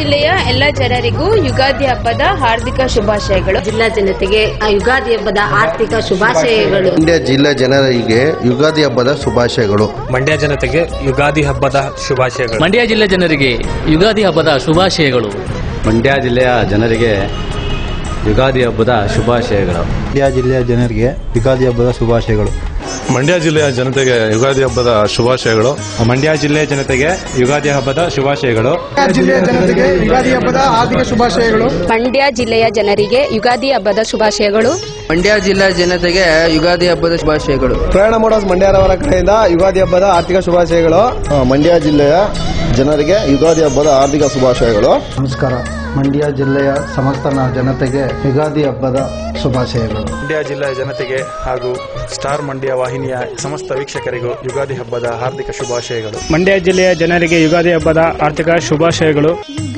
ಜಿಲ್ಲೆಯ ಎಲ್ಲ ಜನರಿಗೂ ಯುಗಾದಿ ಹಬ್ಬದ ಹಾರ್ದಿಕ ಶುಭಾಶಯಗಳು ಜಿಲ್ಲಾ ಜನತೆಗೆ ಆ ಯುಗಾದಿ ಹಬ್ಬದ ಆರ್ಥಿಕ ಶುಭಾಶಯಗಳು ಮಂಡ್ಯ ಜಿಲ್ಲೆ ಜನರಿಗೆ ಯುಗಾದಿ ಹಬ್ಬದ ಶುಭಾಶಯಗಳು ಮಂಡ್ಯ ಜನತೆಗೆ ಯುಗಾದಿ ಹಬ್ಬದ ಶುಭಾಶಯಗಳು ಮಂಡ್ಯ ಜಿಲ್ಲೆ ಜನರಿಗೆ ಯುಗಾದಿ ಹಬ್ಬದ ಶುಭಾಶಯಗಳು ಮಂಡ್ಯ ಜಿಲ್ಲೆಯ ಜನರಿಗೆ ಯುಗಾದಿ ಹಬ್ಬದ ಶುಭಾಶಯಗಳು ಮಂಡ್ಯ ಜಿಲ್ಲೆಯ ಜನರಿಗೆ ಯುಗಾದಿ ಹಬ್ಬದ ಶುಭಾಶಯಗಳು ಮಂಡ್ಯ ಜಿಲ್ಲೆಯ ಜನತೆಗೆ ಯುಗಾದಿ ಹಬ್ಬದ ಶುಭಾಶಯಗಳು ಮಂಡ್ಯ ಜಿಲ್ಲೆಯ ಜನತೆಗೆ ಯುಗಾದಿ ಹಬ್ಬದ ಶುಭಾಶಯಗಳು ಜಿಲ್ಲೆಯ ಜನತೆಗೆ ಯುಗಾದಿ ಹಬ್ಬದ ಆರ್ಥಿಕ ಶುಭಾಶಯಗಳು ಮಂಡ್ಯ ಜಿಲ್ಲೆಯ ಜನರಿಗೆ ಯುಗಾದಿ ಹಬ್ಬದ ಶುಭಾಶಯಗಳು ಮಂಡ್ಯ ಜಿಲ್ಲೆಯ ಜನತೆಗೆ ಯುಗಾದಿ ಹಬ್ಬದ ಶುಭಾಶಯಗಳು ಪ್ರಯಾಣ ಮೋಟಾರ್ಸ್ ಮಂಡ್ಯರವರ ಕಡೆಯಿಂದ ಯುಗಾದಿ ಹಬ್ಬದ ಆರ್ಥಿಕ ಶುಭಾಶಯಗಳು ಮಂಡ್ಯ ಜಿಲ್ಲೆಯ ಜನರಿಗೆ ಯುಗಾದಿ ಹಬ್ಬದ ಆರ್ಥಿಕ ಶುಭಾಶಯಗಳು ನಮಸ್ಕಾರ ಮಂಡ್ಯ ಜಿಲ್ಲೆಯ ಸಮಸ್ತ ಜನತೆಗೆ ಯುಗಾದಿ ಹಬ್ಬದ ಶುಭಾಶಯಗಳು ಮಂಡ್ಯ ಜಿಲ್ಲೆಯ ಜನತೆಗೆ ಹಾಗೂ ಸ್ಟಾರ್ ಮಂಡ್ಯ ವಾಹಿನಿಯ ಸಮಸ್ತ ವೀಕ್ಷಕರಿಗೂ ಯುಗಾದಿ ಹಬ್ಬದ ಹಾರ್ದಿಕ ಶುಭಾಶಯಗಳು ಮಂಡ್ಯ ಜಿಲ್ಲೆಯ ಜನರಿಗೆ ಯುಗಾದಿ ಹಬ್ಬದ ಆರ್ಥಿಕ ಶುಭಾಶಯಗಳು ಯುಗಾದಿ